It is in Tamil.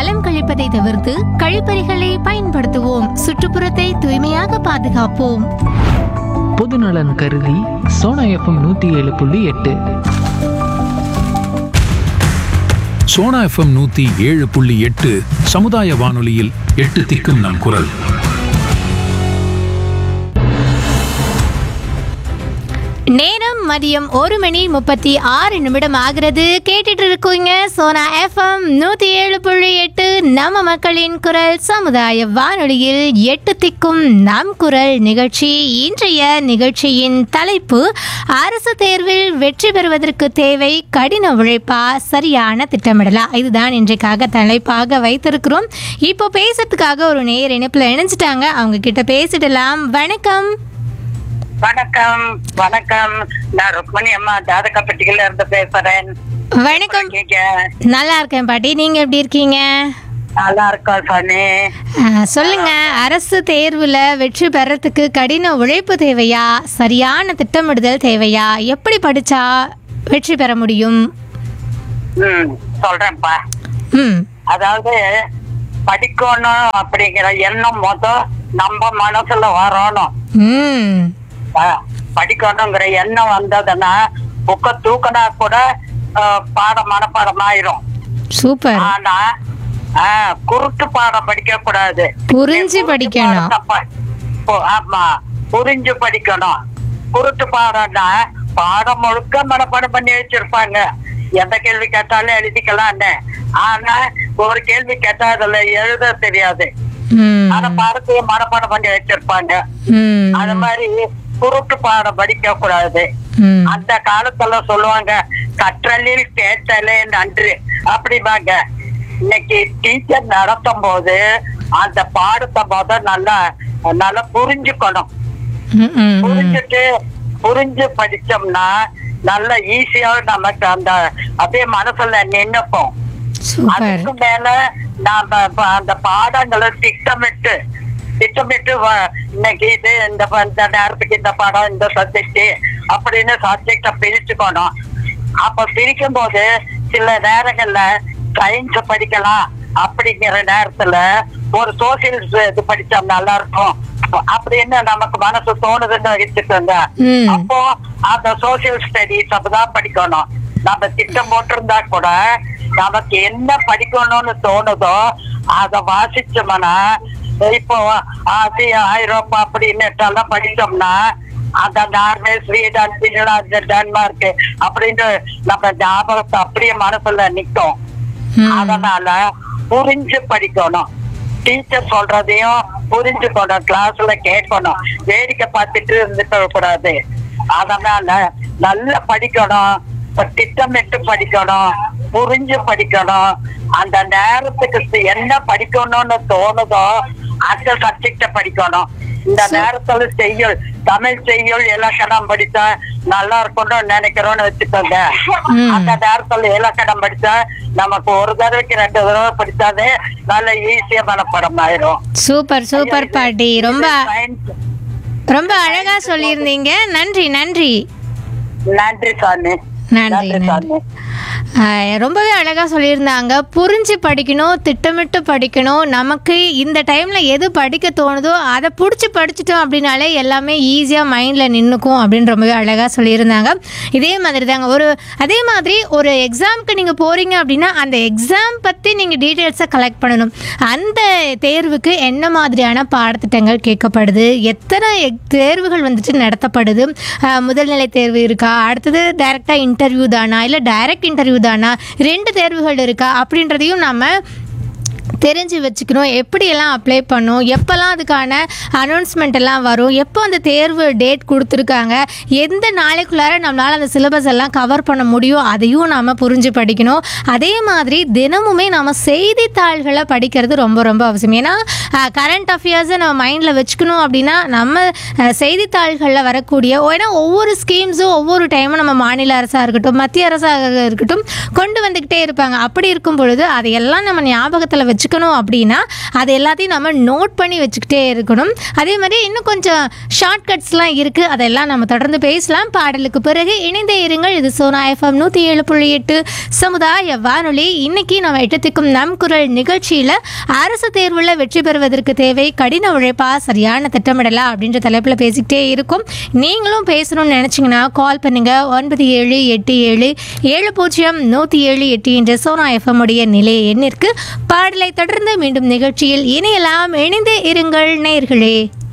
மலம் கழிப்பதை தவிர்த்து கழிப்பறைகளை பயன்படுத்துவோம் சுற்றுப்புறத்தை தூய்மையாக பாதுகாப்போம் பொதுநலன் கருதி சோனா எஃப்எம் நூற்றி ஏழு புள்ளி எட்டு சோனா எஃப்எம் நூத்தி ஏழு புள்ளி எட்டு சமுதாய வானொலியில் எட்டு திக்கும் நம் குரல் நேரம் மதியம் ஒரு மணி முப்பத்தி ஆறு நிமிடம் ஆகிறது கேட்டுட்டு இருக்கீங்க சோனா எஃப்எம் நூத்தி ஏழு புள்ளி எட்டு நம்ம மக்களின் குரல் சமுதாய வானொலியில் எட்டு திக்கும் நம் குரல் நிகழ்ச்சி இன்றைய நிகழ்ச்சியின் தலைப்பு அரசு தேர்வில் வெற்றி பெறுவதற்கு தேவை கடின உழைப்பா சரியான திட்டமிடலா இதுதான் இன்றைக்காக தலைப்பாக வைத்திருக்கிறோம் இப்போ பேசுறதுக்காக ஒரு நேர் இணைப்புல இணைஞ்சிட்டாங்க அவங்க கிட்ட பேசிடலாம் வணக்கம் வணக்கம் வணக்கம் நான் ருக்மணி அம்மா ஜாதகப்பட்டியில இருந்து பேசுறேன் வணக்கம் இருக்கீங்க? நல்லா இருக்கேன் பாட்டி நீங்க எப்படி இருக்கீங்க நல்லா இருக்கோம் சாமி ஆ, சொல்லுங்க அரசு தேர்வுல வெற்றி பெறத்துக்கு கடின உழைப்பு தேவையா சரியான திட்டமிடுதல் தேவையா எப்படி படிச்சா வெற்றி பெற முடியும் ம் சொல்றேன்ப்பா ம் அதாவது படிக்கணும் அப்படிங்கிற எண்ணம் மொத நம்ம மனசுல வரணும் ம் ஆ, படிக்கணுங்கிற எண்ணம் வந்ததுன்னா புக்க தூக்கினா கூட ஆ, பாடம் மனப்பாடம் ஆயிரும் சூப்பர் ஆனா ஆ, குருட்டு பாடம் படிக்க கூடாது புரிஞ்சு படிக்கணும் பாடத்தை ப- ஓ, ஆமா புரிஞ்சு படிக்கணும் குருட்டு பாடம்னா பாடம் முழுக்க மனப்பாடம் பண்ணி வச்சிருப்பாங்க எந்த கேள்வி கேட்டாலும் எழுதிக்கலாம்னு ஆனா ஒரு கேள்வி கேட்டா அதுல எழுத தெரியாது ம் அத பாடத்தையே மனப்பாடம் பண்ணி வச்சிருப்பாங்க ம் அது மாதிரி குருட்டு பாடம் படிக்க கூடாது ம் அந்த காலத்துல சொல்லுவாங்க கற்றலில் கேட்டலே நன்று அப்படிம்பாங்க இன்னைக்கு டீச்சர் நடத்தும் போது அந்த பாடத்தை முத நல்லா நல்லா புரிஞ்சுக்கணும் ம், ம், ம். புரிஞ்சுட்டு புரிஞ்சு படிச்சோம்னா நல்ல ஈஸியா நமக்கு அந்த அப்படியே மனசுல நின்னுப்போம் சூப்பர் அதுக்கு மேல நாம ப- அந்த பாடங்களை திட்டமிட்டு திட்டமிட்டு வ- இன்னைக்கு இது இந்த ப- இந்த நேரத்துக்கு இந்த பாடம் இந்த சப்ஜெக்ட் அப்படின்னு சப்ஜெக்ட பிரிச்சுக்கணும் அப்ப பிரிக்கும் போது சில நேரங்கள்ல சயின்ஸ் படிக்கலாம் அப்படிங்கிற நேரத்துல ஒரு சோசியல் இது படிச்சா நல்லா இருக்கும் அப்படின்னு நமக்கு மனசு தோணுதுன்னு வச்சுக்கோங்க ம். அப்போ அந்த சோசியல் ஸ்டடிஸ் அப்பதான் படிக்கணும் நம்ம திட்டம் போட்டிருந்தா கூட நமக்கு என்ன படிக்கணும்னு தோணுதோ அத வாசிச்சோம்னா இப்போ ஆசியா ஐரோப்பா அப்படின்னு எல்லாம் படிச்சோம்னா அந்த நார்வே ஸ்வீடன் பின்லாந்து டென்மார்க் அப்படின்னு நம்ம ஞாபகத்தை அப்படியே மனசுல நிக்கும் ம். அதனால புரிஞ்சு படிக்கணும் டீச்சர் சொல்றதையும் புரிஞ்சுக்கணும் கிளாஸ்ல கேட்கணும் வேடிக்கை பார்த்துட்டு இருந்துக்க கூடாது அதனால நல்லா படிக்கணும் இப்ப திட்டமிட்டு படிக்கணும் புரிஞ்சு படிக்கணும் அந்த நேரத்துக்கு சி- என்ன படிக்கணும்னு தோணுதோ அந்த சப்ஜெக்ட படிக்கணும் இந்த நேரத்துல செய்யுள் தமிழ் செய்யுள் இலக்கணம் படித்தா நல்லா இருக்கும்னு நினைக்கிறோம்னு வச்சுக்கோங்க ம். அந்த நேரத்துல இலக்கணம் படிச்சா நமக்கு ஒரு தடவைக்கு ரெண்டு தடவை படிச்சாலே நல்ல ஈஸியா மனப்படம் ஆயிரும் சூப்பர் சூப்பர் பாட்டி ரொம்ப Science. ரொம்ப அழகா சொல்லியிருந்தீங்க நன்றி நன்றி நன்றி சாமி நன்றி நன்றி சாமி ஆஹ் ரொம்பவே அழகாக சொல்லியிருந்தாங்க புரிஞ்சு படிக்கணும் திட்டமிட்டு படிக்கணும் நமக்கு இந்த டைமில் எது படிக்க தோணுதோ அதை பிடிச்சி படிச்சிட்டோம் அப்படின்னாலே எல்லாமே ஈஸியாக மைண்டில் நின்றுக்கும் அப்படின்னு ரொம்பவே அழகாக சொல்லியிருந்தாங்க இதே மாதிரி தாங்க ஒரு அதே மாதிரி ஒரு எக்ஸாமுக்கு நீங்கள் போகிறீங்க அப்படின்னா அந்த எக்ஸாம் பற்றி நீங்கள் டீட்டெயில்ஸை கலெக்ட் பண்ணணும் அந்த தேர்வுக்கு என்ன மாதிரியான பாடத்திட்டங்கள் கேட்கப்படுது எத்தனை எக்- தேர்வுகள் வந்துட்டு நடத்தப்படுது ஆஹ் முதல்நிலை தேர்வு இருக்கா அடுத்தது டைரெக்டாக இன்டர்வியூ தானா இல்லை டைரக்ட் இன்டர்வியூ தானா ரெண்டு தேர்வுகள் இருக்கா அப்படின்றதையும் நம்ம தெரிஞ்சு வச்சுக்கணும் எப்படியெல்லாம் அப்ளை பண்ணும் எப்போல்லாம் அதுக்கான அனௌன்ஸ்மெண்ட் எல்லாம் வரும் எப்போ அந்த தேர்வு டேட் கொடுத்துருக்காங்க எந்த நாளைக்குள்ளார நம்மளால் அந்த சிலபஸ் எல்லாம் கவர் பண்ண முடியும் அதையும் நாம் புரிஞ்சு படிக்கணும் அதே மாதிரி தினமுமே நம்ம செய்தித்தாள்களை படிக்கிறது ரொம்ப ரொம்ப அவசியம் ஏன்னா கரண்ட் அஃபேர்ஸை நம்ம மைண்டில் வச்சுக்கணும் அப்படின்னா நம்ம அஹ், செய்தித்தாள்களில் வரக்கூடிய ஏன்னா ஒவ்வொரு ஸ்கீம்ஸும் ஒவ்வொரு டைமும் நம்ம மாநில அரசாக இருக்கட்டும் மத்திய அரசாக இருக்கட்டும் கொண்டு வந்துக்கிட்டே இருப்பாங்க அப்படி இருக்கும் பொழுது அதையெல்லாம் நம்ம ஞாபகத்தில் வச்சுக்க படிக்கணும் அப்படின்னா அது எல்லாத்தையும் நம்ம நோட் பண்ணி வச்சுக்கிட்டே இருக்கணும் அதே மாதிரி இன்னும் கொஞ்சம் ஷார்ட்கட்ஸ்லாம் இருக்குது அதெல்லாம் நம்ம தொடர்ந்து பேசலாம் பாடலுக்கு பிறகு இணைந்தே இருங்கள் இது சோனா எஃப்எம் நூற்றி ஏழு புள்ளி எட்டு சமுதாய வானொலி இன்னைக்கு நம்ம எட்டத்துக்கும் நம் குரல் நிகழ்ச்சியில் அரசு தேர்வில் வெற்றி பெறுவதற்கு தேவை கடின உழைப்பா சரியான திட்டமிடலா அப்படின்ற தலைப்பில் பேசிக்கிட்டே இருக்கும் நீங்களும் பேசணும்னு நினச்சிங்கன்னா கால் பண்ணுங்க ஒன்பது ஏழு எட்டு ஏழு ஏழு பூஜ்ஜியம் நூற்றி ஏழு எட்டு என்ற சோனா எஃப்எம் உடைய நிலைய எண்ணிற்கு பாடலை தொடர்ந்து மீண்டும் நிகழ்ச்சியில் இணையலாம் இணைந்தே இருங்கள் நேயர்களே